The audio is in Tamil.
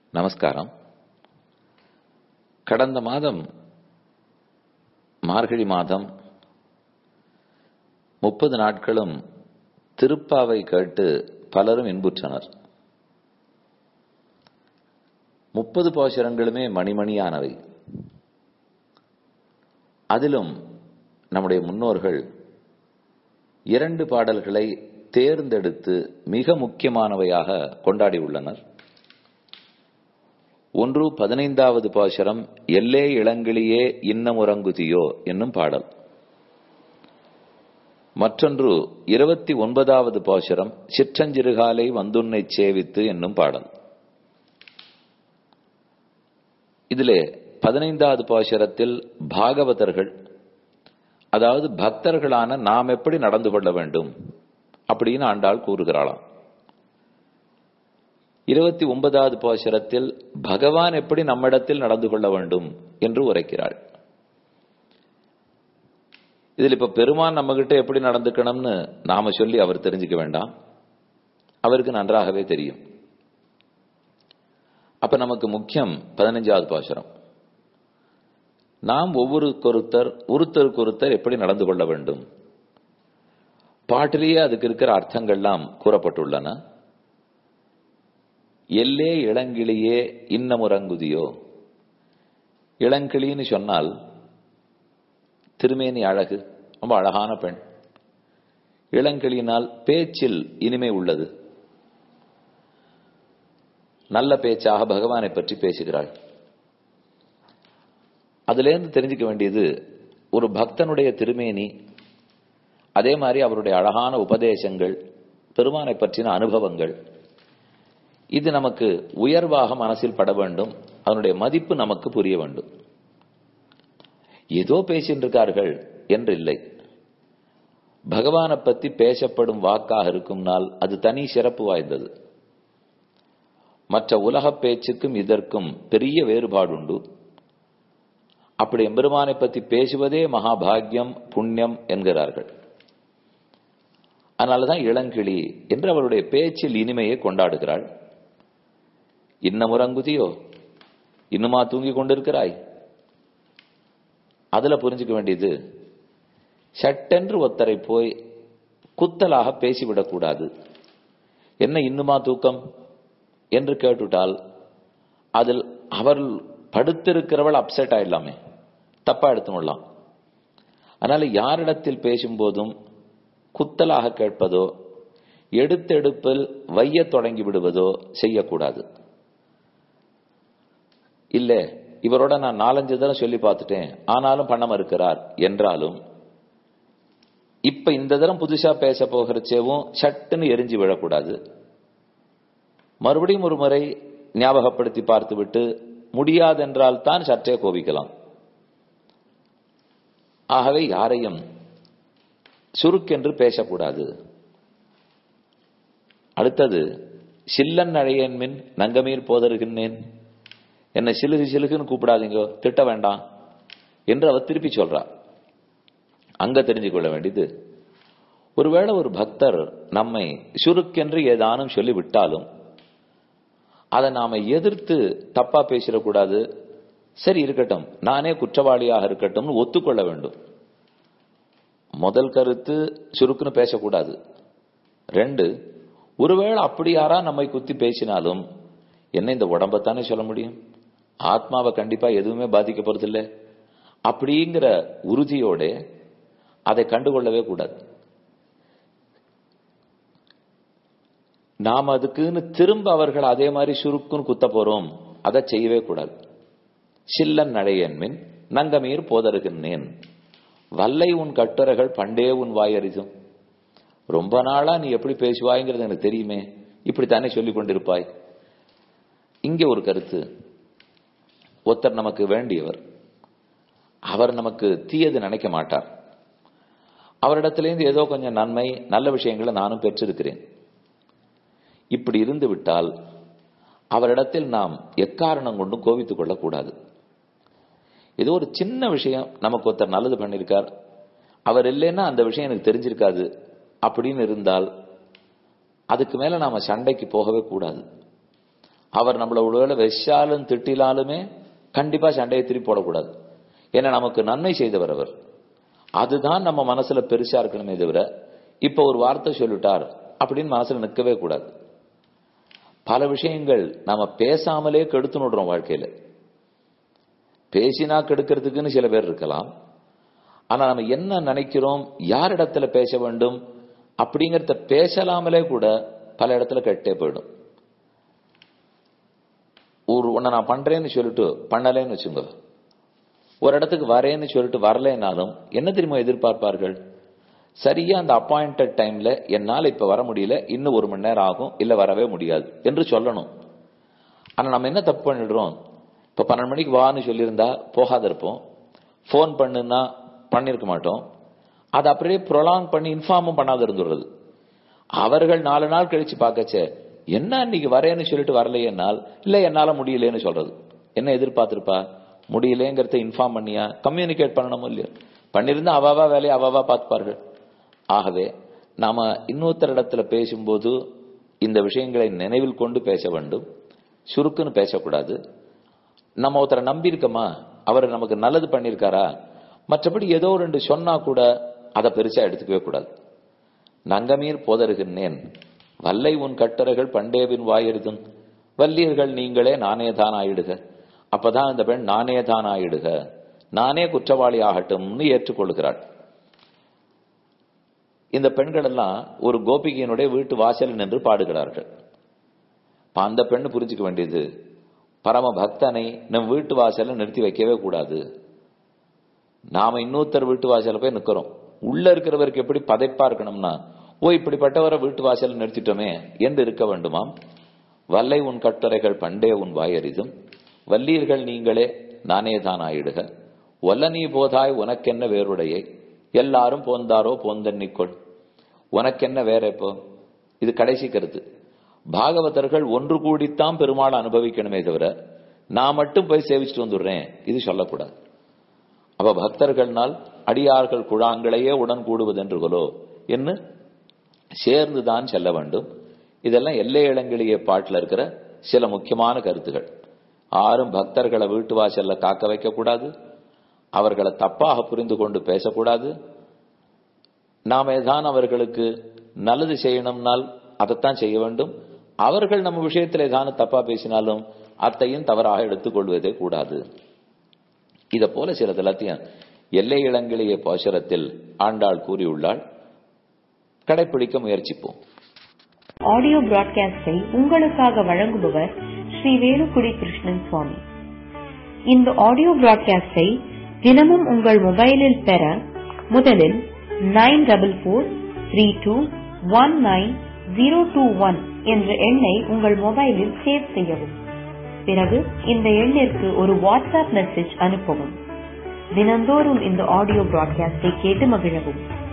நமஸ்காரம் கடந்த மாதம் மார்கழி மாதம் முப்பது நாட்களும் திருப்பாவை கேட்டு பலரும் இன்புற்றனர் முப்பது போஷரங்களுமே மணிமணியானவை அதிலும் நம்முடைய முன்னோர்கள் இரண்டு பாடல்களை தேர்ந்தெடுத்து மிக முக்கியமானவையாக கொண்டாடி உள்ளனர் ஒன்று பதினைந்தாவது பாசுரம் எல்லே இளங்கிளியே இன்னமுறங்குதியோ என்னும் பாடல் மற்றொன்று இருபத்தி ஒன்பதாவது பாசுரம் சிற்றஞ்சிறுகாலை வந்துன்னை சேவித்து என்னும் பாடல் இதிலே பதினைந்தாவது பாசுரத்தில் பாகவதர்கள் அதாவது பக்தர்களான நாம் எப்படி நடந்து கொள்ள வேண்டும் அப்படின்னு ஆண்டாள் கூறுகிறாளாம் இருபத்தி ஒன்பதாவது பாசுரத்தில் பகவான் எப்படி நம்மிடத்தில் நடந்து கொள்ள வேண்டும் என்று உரைக்கிறாள் இதில் இப்ப பெருமான் நம்ம கிட்ட எப்படி நடந்துக்கணும்னு நாம சொல்லி அவர் தெரிஞ்சுக்க வேண்டாம் அவருக்கு நன்றாகவே தெரியும் அப்ப நமக்கு முக்கியம் பதினஞ்சாவது பாசுரம் நாம் ஒவ்வொருக்கொருத்தர் ஒருத்தருக்கு ஒருத்தர் எப்படி நடந்து கொள்ள வேண்டும் பாட்டிலேயே அதுக்கு இருக்கிற அர்த்தங்கள்லாம் கூறப்பட்டுள்ளன எல்லே இளங்கிளியே இன்னமுறங்குதியோ இளங்கிளின்னு சொன்னால் திருமேனி அழகு ரொம்ப அழகான பெண் இளங்கிளியினால் பேச்சில் இனிமை உள்ளது நல்ல பேச்சாக பகவானை பற்றி பேசுகிறாள் அதிலேருந்து தெரிஞ்சுக்க வேண்டியது ஒரு பக்தனுடைய திருமேனி அதே மாதிரி அவருடைய அழகான உபதேசங்கள் பெருமானை பற்றின அனுபவங்கள் இது நமக்கு உயர்வாக மனசில் பட வேண்டும் அதனுடைய மதிப்பு நமக்கு புரிய வேண்டும் ஏதோ பேசின்றிருக்கார்கள் என்று இல்லை பகவானை பத்தி பேசப்படும் வாக்காக இருக்கும் நாள் அது தனி சிறப்பு வாய்ந்தது மற்ற உலக பேச்சுக்கும் இதற்கும் பெரிய வேறுபாடு உண்டு அப்படி எம்பெருமானை பத்தி பேசுவதே மகாபாகியம் புண்ணியம் என்கிறார்கள் அதனாலதான் இளங்கிளி என்று அவருடைய பேச்சில் இனிமையை கொண்டாடுகிறாள் இன்னமுறங்குதியோ இன்னுமா தூங்கி கொண்டிருக்கிறாய் அதுல புரிஞ்சுக்க வேண்டியது சட்டென்று ஒத்தரை போய் குத்தலாக பேசிவிடக்கூடாது என்ன இன்னுமா தூக்கம் என்று கேட்டுட்டால் அதில் அவள் படுத்திருக்கிறவள் அப்செட் ஆயிடலாமே தப்பா எடுத்துக்கொள்ளலாம் அதனால யாரிடத்தில் பேசும்போதும் குத்தலாக கேட்பதோ எடுத்தெடுப்பில் வைய தொடங்கி விடுவதோ செய்யக்கூடாது இல்ல இவரோட நான் நாலஞ்சு தடவை சொல்லி பார்த்துட்டேன் ஆனாலும் பண்ண மறுக்கிறார் என்றாலும் இப்ப இந்த தரம் புதுசா பேச போகிறச்சேவும் சட்டுன்னு எரிஞ்சு விழக்கூடாது மறுபடியும் ஒரு முறை ஞாபகப்படுத்தி பார்த்துவிட்டு முடியாதென்றால் தான் சற்றே கோபிக்கலாம் ஆகவே யாரையும் சுருக்கென்று பேசக்கூடாது அடுத்தது சில்லன் அழையன் மின் நங்கமீர் போதருகின்றேன் என்னை சிலுகு சிலுகுன்னு கூப்பிடாதீங்க திட்ட வேண்டாம் என்று அவர் திருப்பி சொல்றா அங்க தெரிஞ்சு கொள்ள வேண்டியது ஒருவேளை ஒரு பக்தர் நம்மை சுருக்கென்று ஏதானும் சொல்லி விட்டாலும் அதை நாம எதிர்த்து தப்பா பேசிடக்கூடாது சரி இருக்கட்டும் நானே குற்றவாளியாக இருக்கட்டும்னு ஒத்துக்கொள்ள வேண்டும் முதல் கருத்து சுருக்குன்னு பேசக்கூடாது ரெண்டு ஒருவேளை அப்படி யாரா நம்மை குத்தி பேசினாலும் என்ன இந்த உடம்பத்தானே சொல்ல முடியும் ஆத்மாவை கண்டிப்பா எதுவுமே பாதிக்க போறதில்லை அப்படிங்கிற உறுதியோட அதை கண்டுகொள்ளவே கூடாது நாம் அதுக்குன்னு திரும்ப அவர்கள் அதே மாதிரி சுருக்குன்னு குத்த போறோம் அதை செய்யவே கூடாது சில்லன் நடையன்மின் நங்கமீர் போதருகின்றேன் வல்லை உன் கட்டுரைகள் பண்டே உன் வாயறிதும் ரொம்ப நாளா நீ எப்படி பேசுவாய்ங்கிறது எனக்கு தெரியுமே இப்படித்தானே சொல்லிக் கொண்டிருப்பாய் இங்க ஒரு கருத்து ஒருத்தர் நமக்கு வேண்டியவர் அவர் நமக்கு தீயது நினைக்க மாட்டார் அவரிடத்திலேருந்து ஏதோ கொஞ்சம் நன்மை நல்ல விஷயங்களை நானும் பெற்றிருக்கிறேன் இப்படி இருந்து விட்டால் அவரிடத்தில் நாம் எக்காரணம் கொண்டும் கோவித்துக் கொள்ளக்கூடாது ஏதோ ஒரு சின்ன விஷயம் நமக்கு ஒருத்தர் நல்லது பண்ணியிருக்கார் அவர் இல்லைன்னா அந்த விஷயம் எனக்கு தெரிஞ்சிருக்காது அப்படின்னு இருந்தால் அதுக்கு மேல நாம சண்டைக்கு போகவே கூடாது அவர் நம்மள ஒருவேளை வெச்சாலும் திட்டிலாலுமே கண்டிப்பா சண்டையை திருப்பி போடக்கூடாது ஏன்னா நமக்கு நன்மை செய்தவர் அவர் அதுதான் நம்ம மனசுல பெருசா இருக்கணுமே தவிர இப்ப ஒரு வார்த்தை சொல்லிட்டார் அப்படின்னு மனசுல நிற்கவே கூடாது பல விஷயங்கள் நாம பேசாமலே கெடுத்து விடுறோம் வாழ்க்கையில பேசினா கெடுக்கிறதுக்குன்னு சில பேர் இருக்கலாம் ஆனா நம்ம என்ன நினைக்கிறோம் யார் இடத்துல பேச வேண்டும் அப்படிங்கறத பேசலாமலே கூட பல இடத்துல கெட்டே போயிடும் ஒரு ஒன்ன நான் பண்றேன்னு சொல்லிட்டு பண்ணலேன்னு வச்சுங்க ஒரு இடத்துக்கு வரேன்னு சொல்லிட்டு வரலைனாலும் என்ன தெரியுமா எதிர்பார்ப்பார்கள் சரியா அந்த அப்பாயிண்டட் டைம்ல என்னால இப்ப வர முடியல இன்னும் ஒரு மணி நேரம் ஆகும் இல்ல வரவே முடியாது என்று சொல்லணும் ஆனா நம்ம என்ன தப்பு பண்ணிடுறோம் இப்ப பன்னெண்டு மணிக்கு வான்னு சொல்லியிருந்தா போகாத இருப்போம் போன் பண்ணுன்னா பண்ணிருக்க மாட்டோம் அதை அப்படியே ப்ரொலாங் பண்ணி இன்ஃபார்மும் பண்ணாத இருந்துடுறது அவர்கள் நாலு நாள் கழிச்சு பார்க்கச்சே என்ன இன்னைக்கு வரேன்னு சொல்லிட்டு வரலையேனால் இல்ல என்னால முடியலன்னு சொல்றது என்ன எதிர்பார்த்திருப்பா முடியலங்கிறத இன்ஃபார்ம் பண்ணியா கம்யூனிகேட் பண்ணணும் இல்லையா பண்ணிருந்தா அவாவா வேலையை அவாவா பார்த்துப்பார்கள் ஆகவே நாம இன்னொருத்தர் இடத்துல பேசும்போது இந்த விஷயங்களை நினைவில் கொண்டு பேச வேண்டும் சுருக்குன்னு பேசக்கூடாது நம்ம ஒருத்தரை நம்பி இருக்கோமா அவர் நமக்கு நல்லது பண்ணிருக்காரா மற்றபடி ஏதோ ரெண்டு சொன்னா கூட அதை பெருசா எடுத்துக்கவே கூடாது நங்கமீர் போதருகின்றேன் வல்லை உன் கட்டரைகள் பண்டேவின் வாயெழுதும் வல்லியர்கள் நீங்களே நானே தான் ஆயிடுக அப்பதான் இந்த பெண் நானே தான் ஆயிடுக நானே குற்றவாளி ஆகட்டும்னு ஏற்றுக்கொள்கிறாள் இந்த பெண்கள் எல்லாம் ஒரு கோபிகையினுடைய வீட்டு வாசல் நின்று பாடுகிறார்கள் அந்த பெண்ணு புரிஞ்சுக்க வேண்டியது பரம பக்தனை நம் வீட்டு வாசல்ல நிறுத்தி வைக்கவே கூடாது நாம இன்னொருத்தர் வீட்டு வாசல்ல போய் நிக்கிறோம் உள்ள இருக்கிறவருக்கு எப்படி பதைப்பா இருக்கணும்னா ஓ இப்படிப்பட்டவரை வீட்டு வாசல் நிறுத்திட்டோமே என்று இருக்க வேண்டுமாம் வல்லை உன் கட்டுரைகள் பண்டே உன் வாயறிதும் வல்லீர்கள் நீங்களே நானே தான் ஆயிடுக ஒல்ல நீ போதாய் உனக்கென்ன வேறுடையை எல்லாரும் போந்தாரோ போந்தன்னிக்கொள் உனக்கென்ன வேற இப்போ இது கடைசி கருத்து பாகவதர்கள் ஒன்று கூடித்தான் பெருமாள் அனுபவிக்கணுமே தவிர நான் மட்டும் போய் சேவிச்சுட்டு வந்துடுறேன் இது சொல்லக்கூடாது அப்ப பக்தர்கள்னால் அடியார்கள் குழாங்களையே உடன் கூடுவதென்றுகளோ என்று சேர்ந்துதான் செல்ல வேண்டும் இதெல்லாம் எல்லை இளங்கிலேயே பாட்டில் இருக்கிற சில முக்கியமான கருத்துகள் ஆறும் பக்தர்களை வீட்டு வாசல்ல காக்க வைக்க கூடாது அவர்களை தப்பாக புரிந்து கொண்டு பேசக்கூடாது நாம ஏதான் அவர்களுக்கு நல்லது செய்யணும்னால் அதைத்தான் செய்ய வேண்டும் அவர்கள் நம்ம விஷயத்தில் ஏதான தப்பா பேசினாலும் அத்தையும் தவறாக எடுத்துக்கொள்வதே கூடாது இத போல சில எல்லாத்தையும் எல்லை இளங்கிலேய பாசுரத்தில் ஆண்டாள் கூறியுள்ளாள் கடைபிடிக்க முயற்சிப்போம் ஆடியோ பிராட்காஸ்டை உங்களுக்காக வழங்குபவர் ஸ்ரீ வேலுக்குடி கிருஷ்ணன் சுவாமி இந்த ஆடியோ பிராட்காஸ்டை தினமும் உங்கள் மொபைலில் பெற முதலில் nine double four three two one nine zero two one என்ற எண்ணை உங்கள் மொபைலில் சேவ் செய்யவும் பிறகு இந்த எண்ணிற்கு ஒரு வாட்ஸ்அப் மெசேஜ் அனுப்பவும் தினந்தோறும் இந்த ஆடியோ பிராட்காஸ்டை கேட்டு மகிழவும்